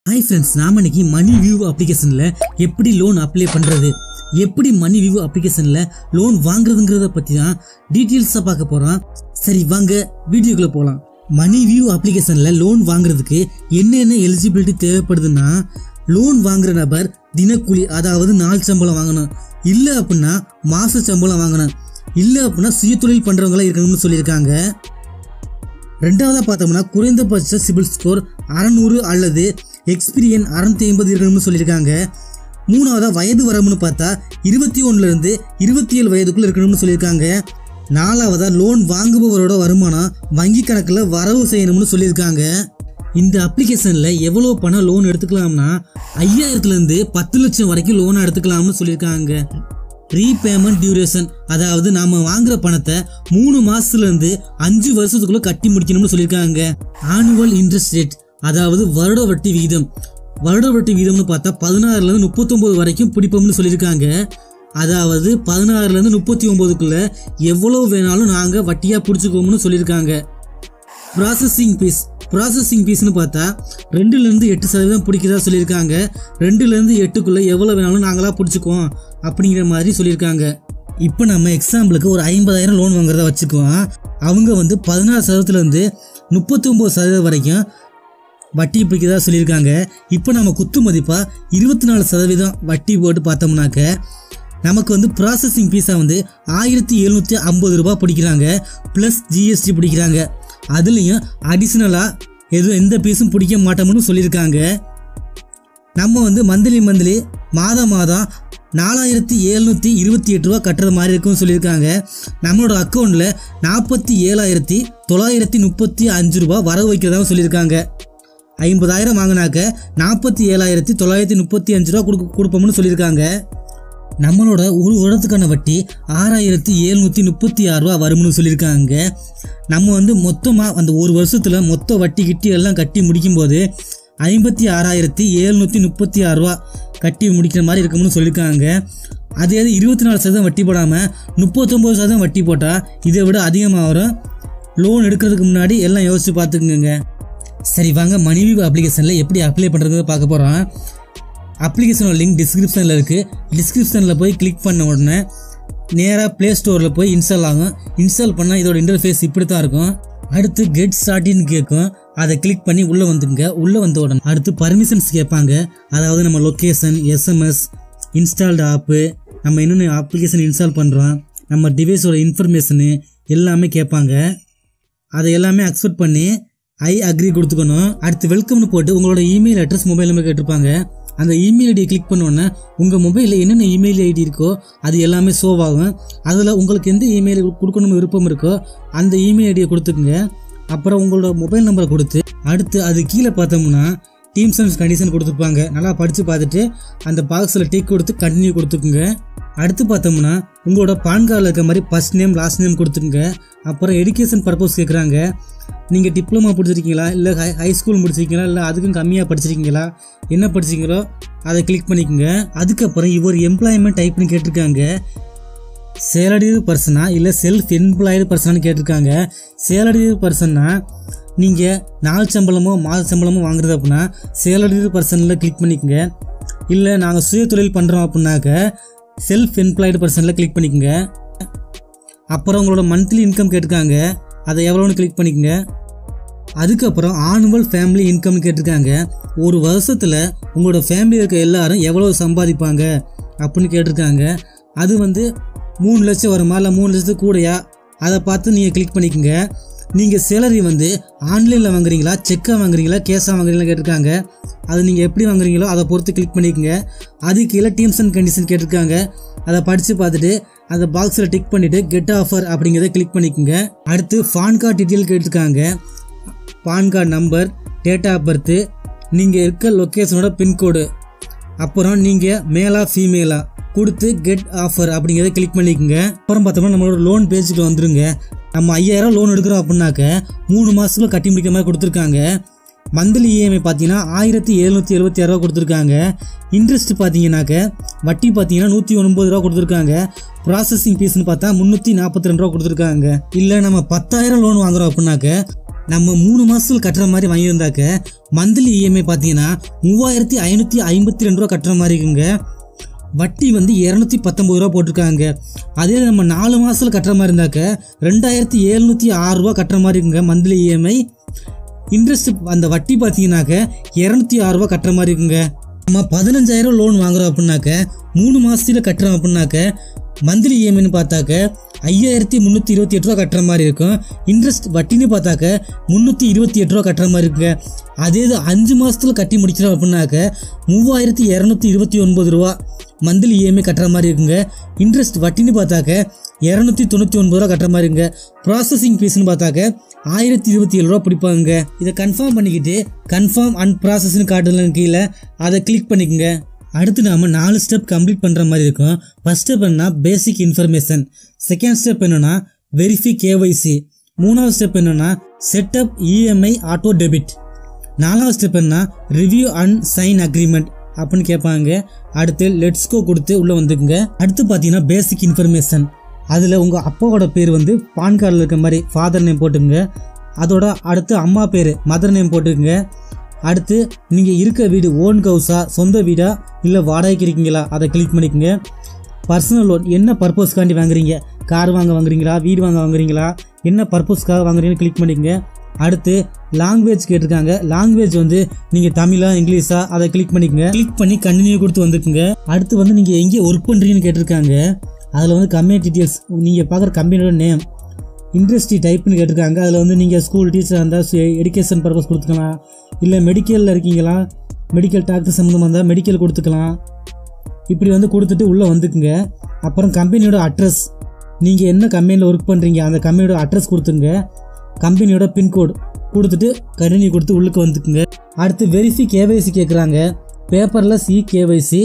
hi friends நாம இன்னைக்கு மணி view அப்ளிகேஷனில் எப்படி லோன் அப்ளை பண்ணுறது எப்படி மணி வியூ அப்ளிகேஷனில் லோன் வாங்குறதுங்கிறத பற்றி தான் டீட்டெயில்ஸாக பார்க்க போகிறோம் சரி வாங்க வீடியோக்குள்ளே போகலாம் மணி வியூ அப்ளிகேஷனில் லோன் வாங்குறதுக்கு என்னென்ன எலிஜிபிலிட்டி தேவைப்படுதுன்னா லோன் வாங்குற நபர் தினக்கூலி அதாவது நாள் சம்பளம் வாங்கணும் இல்லை அப்படின்னா மாத சம்பளம் வாங்கணும் இல்லை அப்படின்னா சுயதொழில் பண்ணுறவங்களா இருக்கணும்னு சொல்லியிருக்காங்க ரெண்டாவதா பார்த்தோம்னா குறைந்தபட்ச சிபில் ஸ்கோர் அறநூறு அல்லது எக்ஸ்பீரியன் அறநூத்தி ஐம்பது இருக்கணும்னு சொல்லியிருக்காங்க மூணாவதா வயது வரம்புன்னு பார்த்தா இருபத்தி ஒன்றுலேருந்து இருபத்தி ஏழு வயதுக்குள்ள இருக்கணும்னு சொல்லியிருக்காங்க நாலாவதா லோன் வாங்குபவரோட வருமானம் வங்கி கணக்கில் வரவு செய்யணும்னு சொல்லியிருக்காங்க இந்த அப்ளிகேஷனில் எவ்வளோ பணம் லோன் எடுத்துக்கலாம்னா ஐயாயிரத்துலேருந்து பத்து லட்சம் வரைக்கும் லோனை எடுத்துக்கலாம்னு சொல்லியிருக்காங்க ரீபேமெண்ட் டியூரேஷன் அதாவது நாம வாங்குற பணத்தை மூணு மாசத்துல இருந்து அஞ்சு வருஷத்துக்குள்ள கட்டி முடிக்கணும்னு சொல்லியிருக்காங்க ஆனுவல் இன்ட்ரெஸ்ட் ரேட் அதாவது வருட வட்டி விகிதம் வருட வட்டி விகிதம்னு பார்த்தா பதினாறுல இருந்து முப்பத்தொன்பது வரைக்கும் பிடிப்போம்னு சொல்லியிருக்காங்க அதாவது பதினாறுல இருந்து முப்பத்தி ஒன்பதுக்குள்ள எவ்வளவு வேணாலும் நாங்க வட்டியா பிடிச்சிக்கோம்னு சொல்லியிருக்காங்க ப்ராசஸிங் ஃபீஸ் ப்ராசஸிங் ஃபீஸ்னு பார்த்தா ரெண்டுலேருந்து எட்டு சதவீதம் பிடிக்கிறதா சொல்லியிருக்காங்க ரெண்டுலேருந்து எட்டுக்குள்ளே எவ்வளோ வேணாலும் நாங்களாக பிடிச்சிக்குவோம் அப்படிங்கிற மாதிரி சொல்லியிருக்காங்க இப்போ நம்ம எக்ஸாம்பிளுக்கு ஒரு ஐம்பதாயிரம் லோன் வாங்குறதா வச்சுக்குவோம் அவங்க வந்து பதினாறு சதவீதத்துலேருந்து முப்பத்தி ஒம்பது சதவீதம் வரைக்கும் வட்டி பிடிக்கிறதா சொல்லியிருக்காங்க இப்போ நம்ம குத்து மதிப்பாக இருபத்தி நாலு சதவீதம் வட்டி போட்டு பார்த்தோம்னாக்க நமக்கு வந்து ப்ராசஸிங் ஃபீஸாக வந்து ஆயிரத்தி எழுநூற்றி ஐம்பது ரூபாய் பிடிக்கிறாங்க ப்ளஸ் ஜிஎஸ்டி பிடிக்கிறாங்க அதுலேயும் அடிஷ்னலாக எதுவும் எந்த ஃபீஸும் பிடிக்க மாட்டோம்னு சொல்லியிருக்காங்க நம்ம வந்து மந்த்லி மந்த்லி மாதம் மாதம் நாலாயிரத்தி எழுநூற்றி இருபத்தி எட்டு ரூபா கட்டுறது மாதிரி இருக்கும்னு சொல்லியிருக்காங்க நம்மளோட அக்கௌண்ட்டில் நாற்பத்தி ஏழாயிரத்தி தொள்ளாயிரத்தி முப்பத்தி அஞ்சு ரூபா வரவு வைக்கிறதாகவும் சொல்லியிருக்காங்க ஐம்பதாயிரம் வாங்கினாக்க நாற்பத்தி ஏழாயிரத்தி தொள்ளாயிரத்தி முப்பத்தி அஞ்சு ரூபா கொடுக்க கொடுப்போம்னு சொல்லியிருக்காங்க நம்மளோட ஒரு வருடத்துக்கான வட்டி ஆறாயிரத்தி எழுநூற்றி முப்பத்தி ஆறு ரூபா வரும்னு சொல்லியிருக்காங்க நம்ம வந்து மொத்தமாக அந்த ஒரு வருஷத்தில் மொத்த வட்டி கிட்டி எல்லாம் கட்டி முடிக்கும்போது ஐம்பத்தி ஆறாயிரத்தி எழுநூற்றி முப்பத்தி ஆறு ரூபா கட்டி முடிக்கிற மாதிரி இருக்கும்னு சொல்லியிருக்காங்க அதே இது இருபத்தி நாலு சதவீதம் வட்டி போடாமல் முப்பத்தொம்பது சதவீதம் வட்டி போட்டால் இதை விட அதிகமாக வரும் லோன் எடுக்கிறதுக்கு முன்னாடி எல்லாம் யோசித்து பார்த்துக்குங்க சரி வாங்க மணிவி அப்ளிகேஷனில் எப்படி அப்ளை பண்ணுறதுன்னு பார்க்க போகிறோம் அப்ளிகேஷனோட லிங்க் டிஸ்கிரிப்ஷனில் இருக்குது டிஸ்கிரிப்ஷனில் போய் கிளிக் பண்ண உடனே நேராக ப்ளே ஸ்டோரில் போய் இன்ஸ்டால் ஆகும் இன்ஸ்டால் பண்ணால் இதோட இன்டர்ஃபேஸ் இப்படி தான் இருக்கும் அடுத்து கெட் ஸ்டார்டின்னு கேட்கும் அதை கிளிக் பண்ணி உள்ளே வந்துங்க உள்ளே வந்த உடனே அடுத்து பர்மிஷன்ஸ் கேட்பாங்க அதாவது நம்ம லொக்கேஷன் எஸ்எம்எஸ் இன்ஸ்டால்டு ஆப்பு நம்ம என்னென்ன அப்ளிகேஷன் இன்ஸ்டால் பண்ணுறோம் நம்ம டிவைஸோட இன்ஃபர்மேஷனு எல்லாமே கேட்பாங்க அதை எல்லாமே அக்செப்ட் பண்ணி ஐ அக்ரி கொடுத்துக்கணும் அடுத்து வெல்கம்னு போட்டு உங்களோட இமெயில் அட்ரஸ் மொபைல் நம்பர் கேட்டிருப்பாங்க அந்த இமெயில் ஐடியை கிளிக் பண்ணோன்னே உங்கள் மொபைலில் என்னென்ன இமெயில் ஐடி இருக்கோ அது எல்லாமே ஷோவ் ஆகும் அதில் உங்களுக்கு எந்த இமெயில் கொடுக்கணும் விருப்பம் இருக்கோ அந்த இமெயில் ஐடியை கொடுத்துக்குங்க அப்புறம் உங்களோட மொபைல் நம்பரை கொடுத்து அடுத்து அது கீழே பார்த்தோம்னா டீம்ஸ் அண்ட் கண்டிஷன் கொடுத்துருப்பாங்க நல்லா படித்து பார்த்துட்டு அந்த பாக்ஸில் டிக் கொடுத்து கண்டினியூ கொடுத்துக்குங்க அடுத்து பார்த்தோம்னா உங்களோட பான் கார்டில் இருக்க மாதிரி ஃபர்ஸ்ட் நேம் லாஸ்ட் நேம் கொடுத்துருங்க அப்புறம் எஜுகேஷன் பர்பஸ் கேட்குறாங்க நீங்கள் டிப்ளமா படிச்சிருக்கீங்களா இல்லை ஹை ஹை ஸ்கூல் முடிச்சிருக்கீங்களா இல்லை அதுக்கும் கம்மியாக படிச்சிருக்கீங்களா என்ன படிச்சிங்களோ அதை கிளிக் பண்ணிக்கோங்க அதுக்கப்புறம் இவர் எம்ப்ளாய்மெண்ட் டைப்னு கேட்டிருக்காங்க சேலரிடு பர்சனா இல்லை செல்ஃப் எம்ப்ளாய்டு பர்சனான்னு கேட்டிருக்காங்க சேலரிடு பர்சன்னா நீங்கள் நாள் சம்பளமோ மாத சம்பளமோ வாங்குறது அப்படின்னா சேலரிடு பர்சனில் கிளிக் பண்ணிக்கோங்க இல்லை நாங்கள் சுய தொழில் பண்ணுறோம் அப்படின்னாக்க செல்ஃப் எம்ப்ளாய்டு பர்சனில் கிளிக் பண்ணிக்கோங்க அப்புறம் உங்களோட மந்த்லி இன்கம் கேட்டிருக்காங்க அதை எவ்வளோன்னு கிளிக் பண்ணிக்கோங்க அதுக்கப்புறம் ஆனுவல் ஃபேமிலி இன்கம்னு கேட்டிருக்காங்க ஒரு வருஷத்தில் உங்களோட ஃபேமிலியில் இருக்க எல்லாரும் எவ்வளோ சம்பாதிப்பாங்க அப்படின்னு கேட்டிருக்காங்க அது வந்து மூணு லட்சம் வருமா இல்லை மூணு லட்சத்துக்கு கூடயா அதை பார்த்து நீங்கள் கிளிக் பண்ணிக்கோங்க நீங்கள் சேலரி வந்து ஆன்லைனில் வாங்குறீங்களா செக்காக வாங்குறீங்களா கேஷாக வாங்குறீங்களா கேட்டிருக்காங்க அது நீங்கள் எப்படி வாங்குறீங்களோ அதை பொறுத்து கிளிக் பண்ணிக்கோங்க அது கீழே டீம்ஸ் அண்ட் கண்டிஷன் கேட்டிருக்காங்க அதை படித்து பார்த்துட்டு அந்த பாக்ஸில் டிக் பண்ணிவிட்டு கெட் ஆஃபர் அப்படிங்கிறத கிளிக் பண்ணிக்கோங்க அடுத்து பான் கார்டு டீட்டெயில் கேட்டிருக்காங்க PAN card number date of birth நீங்கள் இருக்க லொக்கேஷனோட பின்கோடு அப்புறம் நீங்கள் மேலா ஃபீமேலா கொடுத்து கெட் ஆஃபர் அப்படிங்கிறத கிளிக் பண்ணிக்கோங்க அப்புறம் பார்த்தோம்னா நம்மளோட லோன் பேஜுக்கு வந்துருங்க நம்ம ஐயாயிரம் லோன் எடுக்கிறோம் அப்படின்னாக்க மூணு மாதத்துல கட்டி முடிக்கிற மாதிரி கொடுத்துருக்காங்க மந்த்லி இஎம்ஐ பார்த்தீங்கன்னா ஆயிரத்தி எழுநூற்றி எழுபத்தி ரூபா கொடுத்துருக்காங்க இன்ட்ரெஸ்ட் பார்த்தீங்கன்னாக்க வட்டி பார்த்தீங்கன்னா நூற்றி ஒன்பது ரூபா கொடுத்துருக்காங்க ப்ராசஸிங் ஃபீஸ்னு பார்த்தா முந்நூற்றி நாற்பத்தி ரெண்டு ரூபா கொடுத்துருக்காங்க இல்லை நம்ம பத்தாயிரம் லோன் வாங்குறோம் அப்படின்னாக்க நம்ம மூணு மாதத்தில் கட்டுற மாதிரி வாங்கியிருந்தாக்க மந்த்லி இஎம்ஐ பார்த்தீங்கன்னா மூவாயிரத்தி ஐநூற்றி ஐம்பத்தி ரெண்டு ரூபா கட்டுற மாதிரி இருக்குங்க வட்டி வந்து இரநூத்தி பத்தொம்பது ரூபா போட்டிருக்காங்க அதே நம்ம நாலு மாதத்தில் கட்டுற மாதிரி இருந்தாக்க ரெண்டாயிரத்தி எழுநூற்றி ஆறு ரூபா கட்டுற மாதிரி இருக்குங்க மந்த்லி இஎம்ஐ இன்ட்ரெஸ்ட் அந்த வட்டி பார்த்தீங்கன்னாக்க இரநூத்தி ஆறு ரூபா கட்டுற மாதிரி இருக்குங்க நம்ம பதினஞ்சாயிரம் லோன் வாங்குறோம் அப்படின்னாக்க மூணு மாதத்துல கட்டுறோம் அப்படின்னாக்க மந்த்லி இஎம்ஐன்னு பார்த்தாக்க ஐயாயிரத்தி முந்நூற்றி இருபத்தி எட்டு ரூபா கட்டுற மாதிரி இருக்கும் இன்ட்ரெஸ்ட் வட்டின்னு பார்த்தாக்க முந்நூற்றி இருபத்தி எட்டு ரூபா கட்டுற மாதிரி இருக்குங்க அதே இது அஞ்சு மாதத்தில் கட்டி முடிச்சிடும் அப்படின்னாக்க மூவாயிரத்தி இரநூத்தி இருபத்தி ஒன்பது ரூபா மந்த்லி இஎம்ஐ கட்டுற மாதிரி இருக்குங்க இன்ட்ரெஸ்ட் வட்டின்னு பார்த்தாக்க இரநூத்தி தொண்ணூற்றி ஒன்பது ரூபா கட்டுற மாதிரி இருக்குங்க ப்ராசஸிங் ஃபீஸ்னு பார்த்தாக்க ஆயிரத்தி இருபத்தி ஏழு ரூபா பிடிப்பாங்க இதை கன்ஃபார்ம் பண்ணிக்கிட்டு கன்ஃபார்ம் அண்ட் ப்ராசஸ்னு காட்டுலன்னு கீழே அதை கிளிக் பண்ணிக்கோங்க அடுத்து நாம நாலு ஸ்டெப் கம்ப்ளீட் பண்ணுற மாதிரி இருக்கும் ஃபர்ஸ்ட் ஸ்டெப் என்னன்னா பேசிக் இன்ஃபர்மேஷன் செகண்ட் ஸ்டெப் என்னன்னா வெரிஃபை கேஒய்சி மூணாவது ஸ்டெப் என்னன்னா செட்டப் இஎம்ஐ ஆட்டோ டெபிட் நாலாவது ஸ்டெப் என்ன ரிவ்யூ அண்ட் சைன் அக்ரிமெண்ட் அப்படின்னு கேட்பாங்க அடுத்து லெட்ஸ்கோ கொடுத்து உள்ளே வந்துக்குங்க அடுத்து பார்த்தீங்கன்னா பேசிக் இன்ஃபர்மேஷன் அதில் உங்கள் அப்பாவோட பேர் வந்து பான் கார்டில் இருக்க மாதிரி ஃபாதர் நேம் போட்டுக்குங்க அதோட அடுத்து அம்மா பேர் மதர் நேம் போட்டுக்குங்க அடுத்து நீங்கள் இருக்க வீடு ஓன் ஹவுஸா சொந்த வீடா இல்லை வாடகைக்கு இருக்கீங்களா அதை கிளிக் பண்ணிக்கோங்க பர்சனல் லோன் என்ன பர்பஸ்க்காண்டி வாங்குறீங்க கார் வாங்க வாங்குறீங்களா வீடு வாங்க வாங்குறீங்களா என்ன பர்பஸ்க்காக வாங்குறீங்கன்னு கிளிக் பண்ணிக்கோங்க அடுத்து லாங்குவேஜ் கேட்டிருக்காங்க லாங்குவேஜ் வந்து நீங்கள் தமிழா இங்கிலீஷா அதை கிளிக் பண்ணிக்கோங்க கிளிக் பண்ணி கண்டினியூ கொடுத்து வந்துக்குங்க அடுத்து வந்து நீங்கள் எங்கே ஒர்க் பண்ணுறீங்கன்னு கேட்டிருக்காங்க அதில் வந்து கம்பெனி டீட்டெயில்ஸ் நீங்கள் பார்க்குற கம்பெனியோட நேம் இண்டஸ்ட்ரி டைப்னு கேட்டிருக்காங்க அதில் வந்து நீங்கள் ஸ்கூல் டீச்சராக இருந்தால் எஜுகேஷன் பர்பஸ் கொடுத்துக்கலாம் இல்லை மெடிக்கலில் இருக்கீங்களா மெடிக்கல் டாக்டர் சம்மந்தமாக இருந்தால் மெடிக்கல் கொடுத்துக்கலாம் இப்படி வந்து கொடுத்துட்டு உள்ளே வந்துக்குங்க அப்புறம் கம்பெனியோட அட்ரஸ் நீங்கள் என்ன கம்பெனியில் ஒர்க் பண்ணுறீங்க அந்த கம்பெனியோட அட்ரஸ் கொடுத்துங்க கம்பெனியோட பின்கோடு கொடுத்துட்டு கண்டினியூ கொடுத்து உள்ளுக்கு வந்துக்குங்க அடுத்து வெரிஃபி கேவைசி கேட்குறாங்க பேப்பரில் சி கேவைசி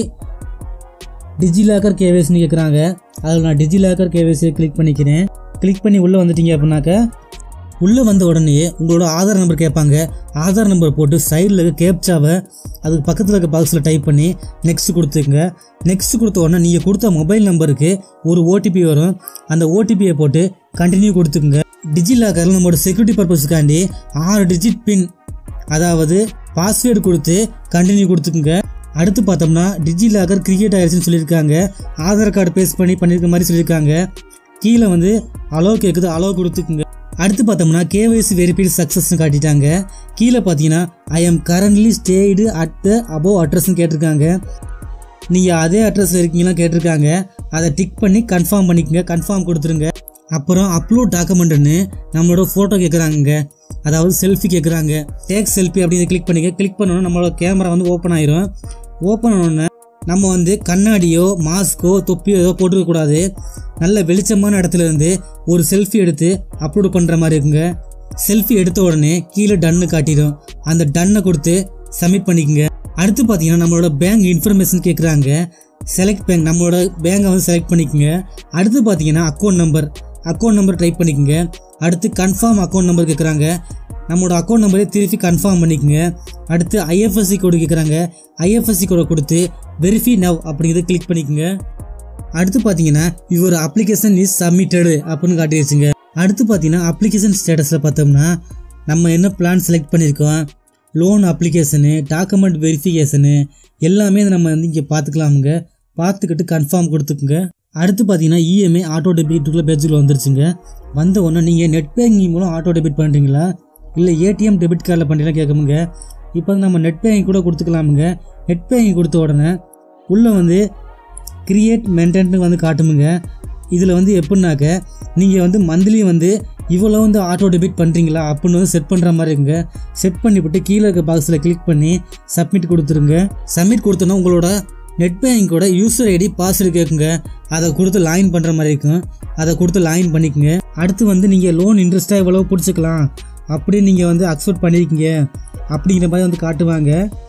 டிஜிலாக்கர் கேவைசின்னு கேட்குறாங்க அதில் நான் டிஜிலாக்கர் கேவைசியை கிளிக் பண்ணிக்கிறேன் கிளிக் பண்ணி உள்ளே வந்துட்டீங்க அப்படின்னாக்க உள்ளே வந்த உடனே உங்களோட ஆதார் நம்பர் கேட்பாங்க ஆதார் நம்பர் போட்டு சைடில் இருக்க கேப்சாவை அதுக்கு பக்கத்தில் இருக்க பாக்ஸில் டைப் பண்ணி நெக்ஸ்ட் கொடுத்துங்க நெக்ஸ்ட் கொடுத்த உடனே நீங்கள் கொடுத்த மொபைல் நம்பருக்கு ஒரு ஓடிபி வரும் அந்த ஓடிபியை போட்டு கண்டினியூ கொடுத்துக்குங்க டிஜிலாக்கரில் நம்மளோட செக்யூரிட்டி பர்பஸுக்காண்டி ஆறு டிஜிட் பின் அதாவது பாஸ்வேர்டு கொடுத்து கண்டினியூ கொடுத்துக்குங்க அடுத்து பார்த்தோம்னா டிஜிலாக்கர் கிரியேட் ஆயிடுச்சுன்னு சொல்லியிருக்காங்க ஆதார் கார்டு பேஸ்ட் பண்ணி பண்ணியிருக்க மாதிரி சொல்லியிருக்காங்க கீழே வந்து அலோ கேட்குது அலோ கொடுத்துக்குங்க அடுத்து பார்த்தோம்னா கேவைசி வெரிஃபைடு சக்ஸஸ்னு காட்டிட்டாங்க கீழே பார்த்தீங்கன்னா I am currently stayed at the above அட்ரஸ்னு கேட்டிருக்காங்க நீங்கள் அதே அட்ரஸ் இருக்கீங்களா கேட்டிருக்காங்க அதை டிக் பண்ணி கன்ஃபார்ம் பண்ணிக்கங்க கன்ஃபார்ம் கொடுத்துருங்க அப்புறம் அப்லோட் டாக்குமெண்ட்னு நம்மளோட ஃபோட்டோ கேட்குறாங்க அதாவது செல்ஃபி கேட்குறாங்க டேக் செல்ஃபி அப்படின்னு கிளிக் பண்ணிக்க கிளிக் பண்ணோன்னா நம்மளோட கேமரா வந்து ஓப்பன் ஆயிரும் ஓப்பன் ஆனோடனே நம்ம வந்து கண்ணாடியோ மாஸ்க்கோ தொப்பியோ ஏதோ போட்டுக்க கூடாது நல்ல வெளிச்சமான இடத்துல இருந்து ஒரு செல்ஃபி எடுத்து அப்லோட் பண்ணுற மாதிரி இருக்குங்க செல்ஃபி எடுத்த உடனே கீழே டன்னு காட்டிடும் அந்த டன்னை கொடுத்து சப்மிட் பண்ணிக்கோங்க அடுத்து பார்த்தீங்கன்னா நம்மளோட பேங்க் இன்ஃபர்மேஷன் கேட்குறாங்க செலக்ட் பேங்க் நம்மளோட பேங்கை வந்து செலக்ட் பண்ணிக்கோங்க அடுத்து பார்த்தீங்கன்னா account number account number type பண்ணிக்கோங்க அடுத்து கன்ஃபார்ம் அக்கௌண்ட் நம்பர் கேட்குறாங்க நம்மளோட அக்கௌண்ட் நம்பரை திருப்பி கன்ஃபார்ம் பண்ணிக்கோங்க அடுத்து ஐஎஃப்எஸ்சி கோடு கேட்குறாங்க ஐஎஃப்எஸ்சி கோடை கொடுத்து வெரிஃபை நவ் அப்படிங்கிறத கிளிக் பண்ணிக்கோங்க அடுத்து பார்த்தீங்கன்னா யுவர் அப்ளிகேஷன் இஸ் சப்மிட்டடு அப்படின்னு காட்டிடுச்சுங்க அடுத்து பார்த்தீங்கன்னா அப்ளிகேஷன் ஸ்டேட்டஸில் பார்த்தோம்னா நம்ம என்ன பிளான் செலக்ட் பண்ணியிருக்கோம் லோன் அப்ளிகேஷனு டாக்குமெண்ட் வெரிஃபிகேஷனு எல்லாமே நம்ம வந்து இங்கே பார்த்துக்கலாமுங்க பார்த்துக்கிட்டு கன்ஃபார்ம் கொடுத்துக்குங்க அடுத்து பார்த்தீங்கன்னா இஎம்ஐ ஆட்டோ டெபிட்டுக்குள்ள பேஜுக்குள்ள வந்துருச்சுங்க வந்த உடனே நீங்கள் நெட் பேங்கிங் மூலம் ஆட்டோ டெபிட் பண்ணுறீங்களா இல்லை ஏடிஎம் டெபிட் கார்டில் பண்ணுறீங்களா கேட்குமுங்க இப்போ வந்து நம்ம நெட் பேங்கிங் கூட கொடுத்துக்கலாமுங்க நெட் பேங்கிங் கொடுத்த உடனே உள்ளே வந்து கிரியேட் மெயின்டென்ட்னு வந்து காட்டுமுங்க இதில் வந்து எப்படின்னாக்க நீங்கள் வந்து மந்த்லி வந்து இவ்வளோ வந்து ஆட்டோ டெபிட் பண்ணுறீங்களா அப்படின்னு வந்து செட் பண்ணுற மாதிரி இருக்குங்க செட் பண்ணிவிட்டு கீழே இருக்க பாக்ஸில் கிளிக் பண்ணி சப்மிட் கொடுத்துருங்க சப்மிட் கொடுத்தோன்னா உங்களோட நெட் பேங்கிங்கோட யூசர் ஐடி பாஸ்வேர்டு கேட்குங்க அதை கொடுத்து லாயின் பண்ணுற மாதிரி இருக்கும் அதை கொடுத்து லாயின் பண்ணிக்கோங்க அடுத்து வந்து நீங்கள் லோன் இன்ட்ரெஸ்ட்டாக இவ்வளோ பிடிச்சிக்கலாம் அப்படி நீங்கள் வந்து அக்செப்ட் பண்ணியிருக்கீங்க அப்படிங்கிற மாதிரி வந்து காட்டுவாங்க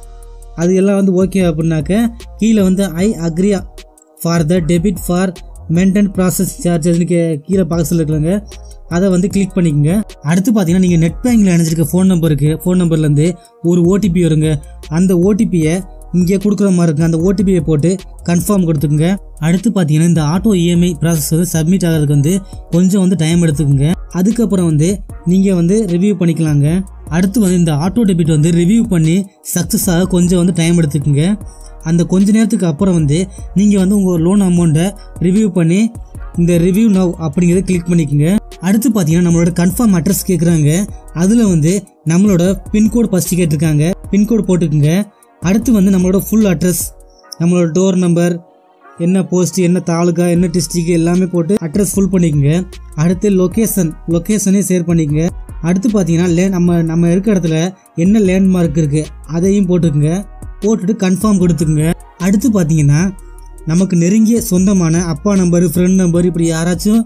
அது எல்லாம் வந்து ஓகே அப்படின்னாக்க கீழே வந்து I agree for the debit for maintain process சார்ஜஸ்னு கே கீழே பாக்ஸில் இருக்கிறாங்க அதை வந்து கிளிக் பண்ணிக்கோங்க அடுத்து பார்த்தீங்கன்னா நீங்கள் நெட் பேங்கில் இணைஞ்சிருக்க ஃபோன் நம்பருக்கு ஃபோன் நம்பர்லேருந்து ஒரு ஓடிபி வருங்க அந்த ஓடிபியை இங்கே கொடுக்குற மாதிரி இருக்குங்க அந்த ஓடிபியை போட்டு கன்ஃபார்ம் கொடுத்துக்குங்க அடுத்து பார்த்தீங்கன்னா இந்த ஆட்டோ இஎம்ஐ ப்ராசஸ் வந்து சப்மிட் ஆகிறதுக்கு வந்து கொஞ்சம் வந்து டைம் எடுத்துக்கோங்க அதுக்கப்புறம் வந்து நீங்கள் வந்து ரிவ்யூ பண்ணிக்கலாங்க அடுத்து வந்து இந்த ஆட்டோ டெபிட் வந்து ரிவ்யூ பண்ணி சக்ஸஸ் ஆக கொஞ்சம் வந்து டைம் எடுத்துக்கோங்க அந்த கொஞ்ச நேரத்துக்கு அப்புறம் வந்து நீங்கள் வந்து உங்கள் லோன் அமௌண்ட்டை ரிவ்யூ பண்ணி இந்த ரிவ்யூ நவ் அப்படிங்கிறத கிளிக் பண்ணிக்கோங்க அடுத்து பார்த்தீங்கன்னா நம்மளோட கன்ஃபார்ம் அட்ரஸ் கேட்குறாங்க அதில் வந்து நம்மளோட பின்கோடு ஃபஸ்ட்டு கேட்டிருக்காங்க பின்கோடு போட்டுக்குங்க அடுத்து வந்து நம்மளோட ஃபுல் அட்ரஸ் நம்மளோட டோர் நம்பர் என்ன போஸ்ட் என்ன தாலுகா என்ன டிஸ்ட்ரிக் எல்லாமே போட்டு அட்ரஸ் ஃபுல் பண்ணிக்கோங்க அடுத்து லொக்கேஷன் லொக்கேஷனே ஷேர் பண்ணிக்கோங்க அடுத்து பார்த்தீங்கன்னா லே நம்ம நம்ம இருக்க இடத்துல என்ன லேண்ட்மார்க் இருக்குது அதையும் போட்டுக்குங்க போட்டுட்டு கன்ஃபார்ம் கொடுத்துக்குங்க அடுத்து பார்த்தீங்கன்னா நமக்கு நெருங்கிய சொந்தமான அப்பா நம்பர் ஃப்ரெண்ட் நம்பர் இப்படி யாராச்சும்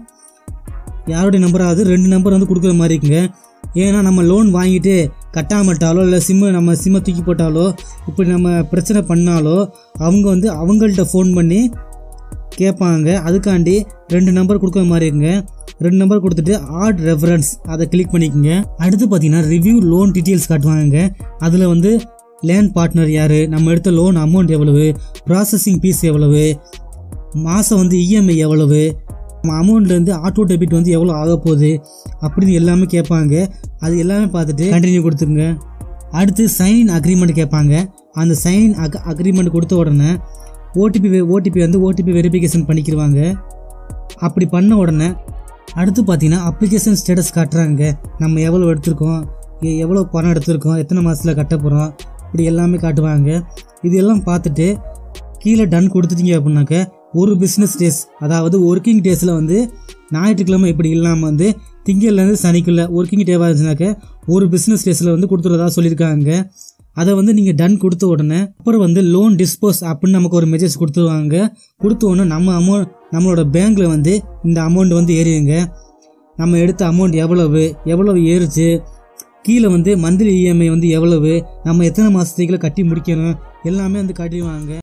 யாருடைய நம்பராவது ரெண்டு நம்பர் வந்து கொடுக்குற மாதிரி இருக்குங்க ஏன்னா நம்ம லோன் வாங்கிட்டு கட்டாமட்டாலோ இல்லை சிம்மு நம்ம சிம்மை தூக்கி போட்டாலோ இப்படி நம்ம பிரச்சனை பண்ணாலோ அவங்க வந்து அவங்கள்ட்ட ஃபோன் பண்ணி கேட்பாங்க அதுக்காண்டி ரெண்டு நம்பர் கொடுக்குற மாதிரி இருக்குங்க ரெண்டு நம்பர் கொடுத்துட்டு ஆட் ரெஃபரன்ஸ் அதை கிளிக் பண்ணிக்கோங்க அடுத்து பார்த்தீங்கன்னா ரிவ்யூ லோன் டீட்டெயில்ஸ் காட்டுவாங்க அதில் வந்து லேண்ட் பார்ட்னர் யார் நம்ம எடுத்த லோன் அமௌண்ட் எவ்வளவு ப்ராசஸிங் ஃபீஸ் எவ்வளவு மாதம் வந்து இஎம்ஐ எவ்வளவு நம்ம அமௌண்ட்லேருந்து ஆட்டோ டெபிட் வந்து எவ்வளோ ஆக போகுது அப்படின்னு எல்லாமே கேட்பாங்க அது எல்லாமே பார்த்துட்டு கண்டினியூ கொடுத்துருங்க அடுத்து சைன் அக்ரிமெண்ட் கேட்பாங்க அந்த சைன் அக் அக்ரிமெண்ட் கொடுத்த உடனே ஓடிபி ஓடிபி வந்து ஓடிபி வெரிஃபிகேஷன் பண்ணிக்கிடுவாங்க அப்படி பண்ண உடனே அடுத்து பார்த்தீங்கன்னா அப்ளிகேஷன் ஸ்டேட்டஸ் காட்டுறாங்க நம்ம எவ்வளோ எடுத்திருக்கோம் எ- எவ்வளோ பணம் எடுத்திருக்கோம் எத்தனை மாதத்தில் கட்ட போகிறோம் இப்படி எல்லாமே காட்டுவாங்க இது எல்லாம் பார்த்துட்டு கீழே டன் கொடுத்துட்டீங்க அப்படின்னாக்க ஒரு பிஸ்னஸ் டேஸ் அதாவது ஒர்க்கிங் டேஸில் வந்து ஞாயிற்றுக்கிழமை இப்படி இல்லாமல் வந்து திங்கள்லேருந்து சனிக்குள்ள ஒர்க்கிங் டேவாக இருந்துச்சுனாக்க ஒரு பிஸ்னஸ் டேஸில் வந்து கொடுத்துறதா சொல்லியிருக்காங்க அதை வந்து நீங்கள் டன் கொடுத்த உடனே அப்புறம் வந்து லோன் டிஸ்போஸ் அப்படின்னு நமக்கு ஒரு மெசேஜ் கொடுத்துருவாங்க கொடுத்த உடனே நம்ம அமௌண்ட் நம்மளோட பேங்க்கில் வந்து இந்த அமௌண்ட் வந்து ஏறிடுங்க நம்ம எடுத்த அமௌண்ட் எவ்வளவு எவ்வளவு ஏறுச்சு கீழே வந்து மந்த்லி இஎம்ஐ வந்து எவ்வளவு நம்ம எத்தனை மாதத்துக்குள்ள கட்டி முடிக்கணும் எல்லாமே வந்து காட்டிடுவாங்க